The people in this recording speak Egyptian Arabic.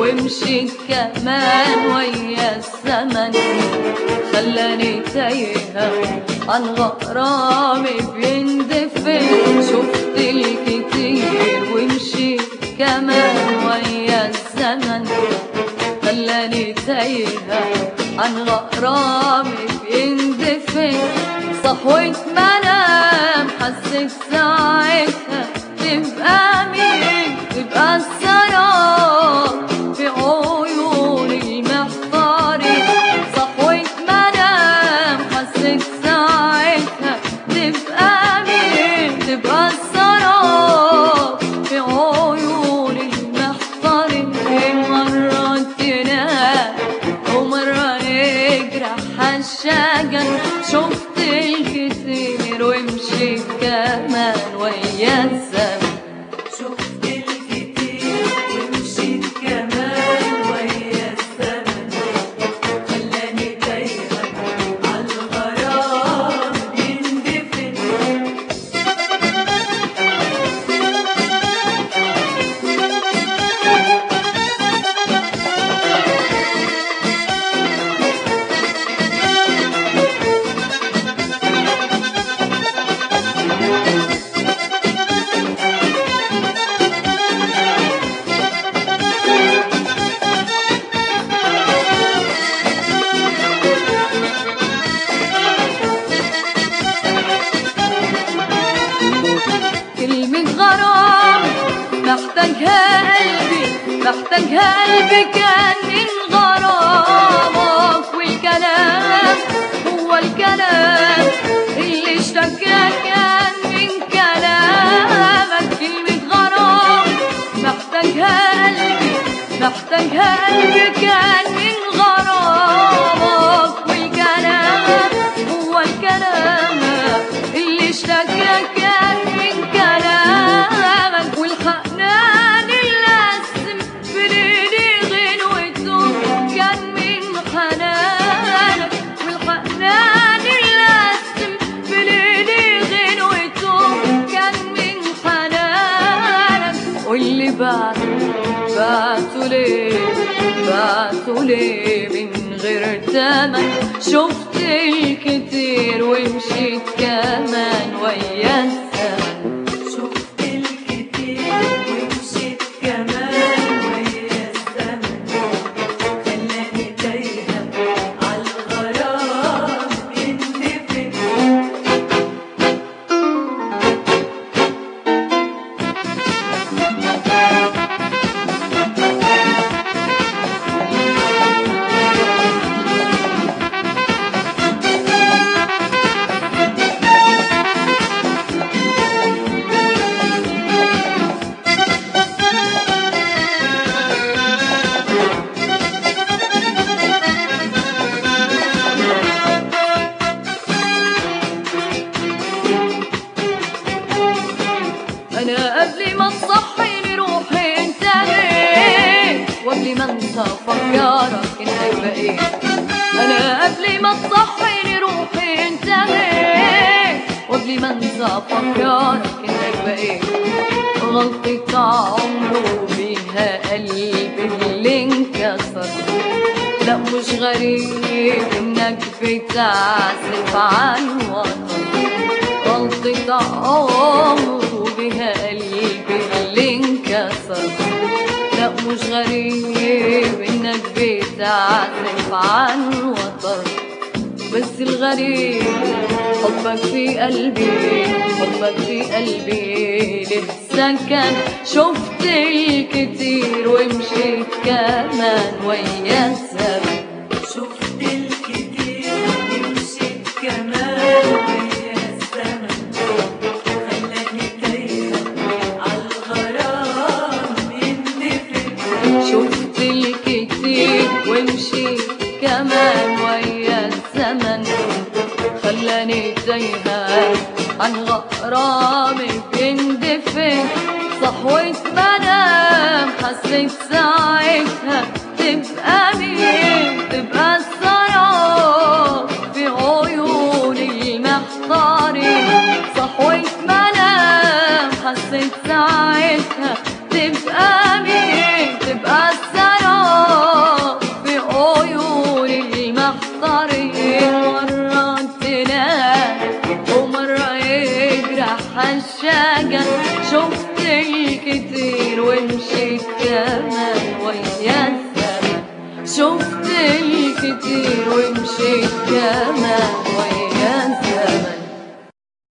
ومشيت كمان ويا الزمن خلاني تايهة عن غرامي بيندفن شفت الكتير ومشيت كمان ويا الزمن خلاني تايهة عن غرامي بيندفن صحوة منام حسيت ساعتها تبقى مين تبقى السراب في عيوني المحتارين صحوة منام حسيت ساعتها تبقى مين تبقى السراب في عيوني المحتارين مرة تنام ومرة يجرح الشجر شفت الكتير ومشيت كمان ويا الزمن شفت الكتير ومشيت كمان ويا الزمن خلاني تايهة عالغرام يندفن كلمة غرام محتاجها قلبي محتاجها قلبي كان من غرامك والكلام هو الكلام اللي اشتكى كان من كلامك كلمة غرام محتاجها قلبي محتاجها قلبي كان من غرامك والكلام هو الكلام اللي اشتكى كان من كلامك والحنان اللي قسم في ليلي غنوته كان من حنانك والحنان اللي قسم في ليلي غنوته كان من حنانك واللي بعد بعتوا ليه بعتوا ليه من غير تمن شفت الكتير ومشيت كمان ويا الزمن شفت الكتير ومشيت كمان ويا الزمن خلاني تايهة عالغرام يندفن انا قبل ما تصحيني روحي انت مين وقبل ما انت افكرك انك بقيت انا قبل ما تصحيني روحي انت مين وقبل ما انت افكرك انك بقيت غلطة عمره بيها قلبي اللي انكسر لا مش غريب انك بتعزف عن وطن غلطة عمره بها قلبي اللي انكسر لا مش غريب انك بتعزف عن وطن بس الغريب حبك في قلبي حبك في قلبي له سكن شفت الكتير ومشيت كمان ويا الزمن شفت الكتير ومشيت كمان ويا الزمن خلاني تايهة عالغرام يندفن شفت الكتير ومشيت كمان ويا الزمن خلاني تايهة عن غرامي بيندفن صحوة منام حسيت ساعتها تبقى مين تبقى السراب في عيوني المحتارين صحوة منام حسيت ساعتها تبقى مين تبقى السراب الكتير ومشيت كمان ويا الزمن شفت الكتير ومشيت كمان ويا الزمن